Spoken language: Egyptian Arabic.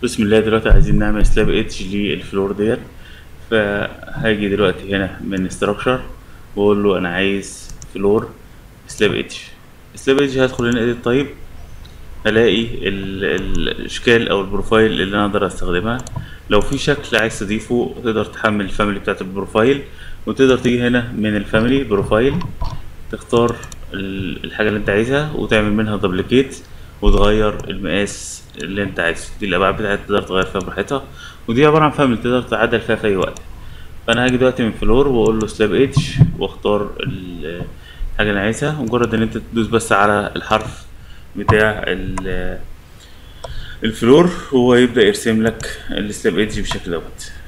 بسم الله دلوقتي عايزين نعمل سلاب ايدج للفلور ديت فهاجي دلوقتي هنا من structure واقول له انا عايز فلور سلاب ايدج سلاب ايدج هدخل هنا edit طيب الاقي ال- ال- الاشكال او البروفايل اللي انا اقدر استخدمها لو في شكل عايز تضيفه تقدر تحمل الفاميلي بتاعت البروفايل وتقدر تيجي هنا من الفاميلي بروفايل تختار ال- الحاجة اللي انت عايزها وتعمل منها دبليكيت وتغير المقاس اللي انت عايزه دي الابعاد بتاعتها تقدر تغير فيها براحتها ودي عبارة عن فاميلي تقدر تعدل فيها في اي وقت فانا هاجي دلوقتي من فلور واقول له سلاب ايدج واختار ال- الحاجة اللي انا عايزها مجرد ان انت تدوس بس على الحرف بتاع ال- الفلور هو يبدأ يرسم لك السلاب ايدج بالشكل دوت